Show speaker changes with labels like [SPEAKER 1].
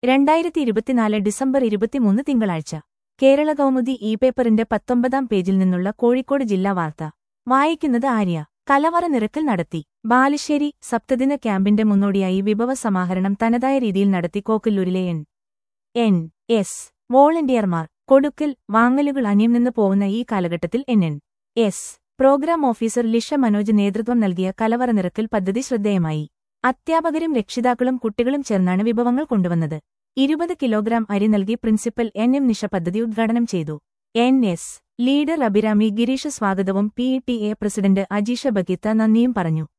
[SPEAKER 1] രണ്ടായിരത്തി ഇരുപത്തിനാല് ഡിസംബർ ഇരുപത്തിമൂന്ന് തിങ്കളാഴ്ച കേരള കൗമുദി ഇ പേപ്പറിന്റെ പത്തൊമ്പതാം പേജിൽ നിന്നുള്ള കോഴിക്കോട് ജില്ലാ വാർത്ത വായിക്കുന്നത് ആര്യ കലവറ നിരക്കൽ നടത്തി ബാലുശ്ശേരി സപ്തദിന ക്യാമ്പിന്റെ മുന്നോടിയായി വിഭവ സമാഹരണം തനതായ രീതിയിൽ നടത്തി കോക്കല്ലൂരിലെ എൻ എൻ എസ് വോളണ്ടിയർമാർ കൊടുക്കൽ വാങ്ങലുകൾ അന്യം നിന്ന് പോകുന്ന ഈ കാലഘട്ടത്തിൽ N N S programme officer Lisha Manoj നേതൃത്വം നൽകിയ കലവറ നിറക്കൽ പദ്ധതി ശ്രദ്ധേയമായി അധ്യാപകരും രക്ഷിതാക്കളും കുട്ടികളും ചേർന്നാണ് വിഭവങ്ങൾ കൊണ്ടുവന്നത് ഇരുപത് കിലോഗ്രാം അരി നൽകി പ്രിൻസിപ്പൽ എൻ എം നിഷ പദ്ധതി ഉദ്ഘാടനം ചെയ്തു N S leader Abhirami Gireesh സ്വാഗതവും P T A president Ajeesha Bageetha നന്ദിയും പറഞ്ഞു